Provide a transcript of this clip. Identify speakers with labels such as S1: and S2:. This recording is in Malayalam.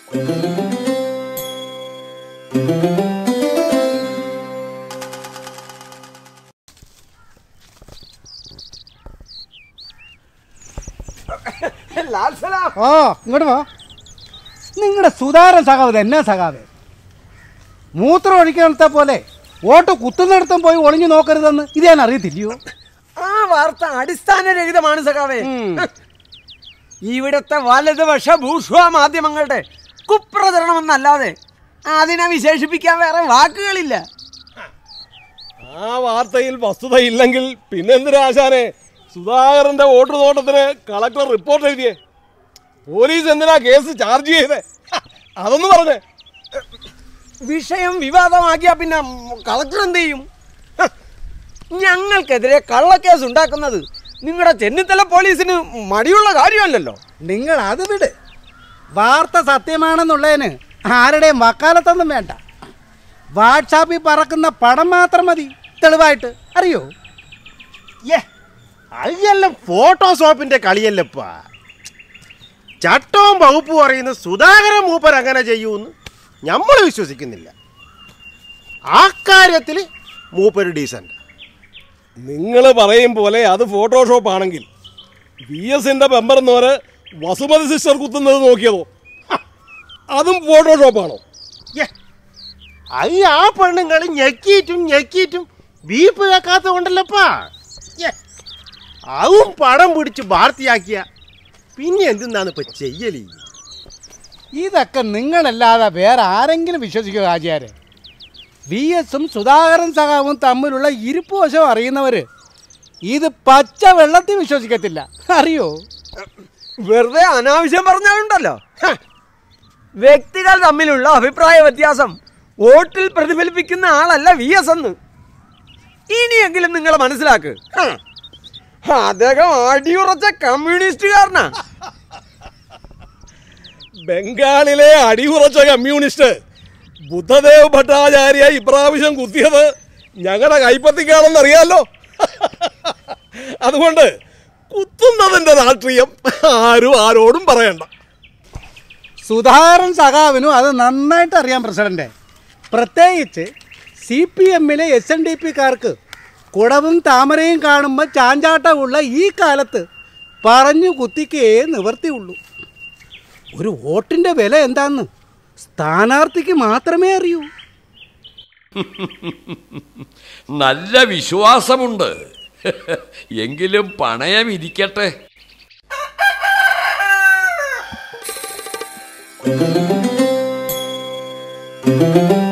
S1: ലാൽ സലാം
S2: ഓ ഇങ്ങോട്ട് വാ നിങ്ങളുടെ സുധാരൻ സഖാവ് എന്നാ സഖാവ് മൂത്രം ഒഴിക്കാനത്തെ പോലെ ഓട്ടോ കുത്തുന്നിടത്തും പോയി ഒളിഞ്ഞു നോക്കരുതെന്ന് ഇത് ഞാൻ അറിയത്തില്ലയോ
S1: ആ വാർത്ത അടിസ്ഥാനരഹിതമാണ് സഖാവേ ഇവിടുത്തെ വലതുപക്ഷ ഭൂഷ്വ മാധ്യമങ്ങളുടെ കുപ്രചരണമെന്നല്ലാതെ അതിനെ വിശേഷിപ്പിക്കാൻ വേറെ വാക്കുകളില്ല
S3: ആ വാർത്തയിൽ വസ്തുതയില്ലെങ്കിൽ പിന്നെന്തിനാ ആശാനെ സുധാകരന്റെ വോട്ട് നോട്ടത്തിന് കളക്ടർ റിപ്പോർട്ട് എഴുതിയേ പോലീസ് എന്തിനാ കേസ് ചാർജ് ചെയ്തേ ഹ, അതൊന്ന് പറഞ്ഞേ
S1: വിഷയം വിവാദമാക്കിയാ പിന്നെ കളക്ടർ എന്ത് ചെയ്യും ഹ, ഞങ്ങൾക്കെതിരെ കള്ളക്കേസ് ഉണ്ടാക്കുന്നത് നിങ്ങളുടെ ചെന്നിത്തല പോലീസിന് മടിയുള്ള കാര്യമല്ലല്ലോ
S2: നിങ്ങൾ അത് വിട് വാർത്ത സത്യമാണെന്നുള്ളതിന് ആരുടെയും വക്കാലത്തൊന്നും വേണ്ട വാട്സാപ്പിൽ പറക്കുന്ന പടം മാത്രം മതി തെളിവായിട്ട് അറിയോ
S4: ഏ അതെല്ലാം ഫോട്ടോഷോപ്പിന്റെ കളിയല്ലപ്പാ ചട്ടവും വകുപ്പും പറയുന്ന സുധാകരൻ മൂപ്പർ അങ്ങനെ ചെയ്യൂന്ന് നമ്മൾ വിശ്വസിക്കുന്നില്ല ആ കാര്യത്തിൽ മൂപ്പര് ഡീസന്റ്
S3: നിങ്ങൾ പറയും പോലെ അത് ഫോട്ടോഷോപ്പ് ആണെങ്കിൽ ബി എസിന്റെ മെമ്പർ എന്നവര് വസുമതി സിസ്റ്റർ കുത്തുന്നത് നോക്കിയതോ ഹ, അതും ഫോട്ടോഷോപ്പാണോ
S4: ഏ അത് ആ പെണ്ണുങ്ങൾ ഞെക്കിയിട്ടും ഞെക്കിയിട്ടും ബീപ്പ് കേൾക്കാത്ത കൊണ്ടല്ലപ്പാ ഏ അതും പടം പിടിച്ച് വാർത്തയാക്കിയ പിന്നെ എന്തെന്നാണ് ഇപ്പൊ ചെയ്യലി
S2: ഇതൊക്കെ നിങ്ങളല്ലാതെ വേറെ ആരെങ്കിലും വിശ്വസിക്കുക ആചാര്യ വി എസും സുധാകരൻ സഖാവും തമ്മിലുള്ള ഇരിപ്പ് വശം അറിയുന്നവർ ഇത് പച്ച വെള്ളത്തിൽ വിശ്വസിക്കത്തില്ല അറിയോ
S1: വെറുതെ അനാവശ്യം പറഞ്ഞാലുണ്ടല്ലോ ഹ, വ്യക്തികൾ തമ്മിലുള്ള അഭിപ്രായ വ്യത്യാസം വോട്ടിൽ പ്രതിഫലിപ്പിക്കുന്ന ആളല്ല വി എസ് എന്ന് ഇനിയെങ്കിലും നിങ്ങൾ മനസ്സിലാക്ക് ഹ, അദ്ദേഹം അടിയുറച്ച കമ്മ്യൂണിസ്റ്റുകാരനാ
S3: ബംഗാളിലെ അടിയുറച്ച കമ്മ്യൂണിസ്റ്റ് ബുദ്ധദേവ് ഭട്ടാചാര്യ ഇപ്രാവശ്യം കുത്തിയത് ഞങ്ങളുടെ കൈപ്പത്തിക്കാണെന്ന് അറിയാലോ അതുകൊണ്ട് കുത്തുന്നതിന്റെ രാഷ്ട്രീയം ആരും ആരോടും പറയണ്ട
S2: സുധാകരൻ സഖാവിനും അത് നന്നായിട്ട് അറിയാം പ്രസിഡന്റ് പ്രത്യേകിച്ച് സി പി എമ്മിലെ എസ് എൻ ഡി പിക്കാർക്ക് കുടവും താമരയും കാണുമ്പോൾ ചാഞ്ചാട്ടമുള്ള ഈ കാലത്ത് പറഞ്ഞു കുത്തിക്കേ നിവർത്തിയുള്ളൂ ഒരു വോട്ടിൻ്റെ വില എന്താന്ന് സ്ഥാനാർത്ഥിക്ക് മാത്രമേ അറിയൂ
S5: നല്ല വിശ്വാസമുണ്ട് എങ്കിലും പണയം ഇരിക്കട്ടെ
S6: Thank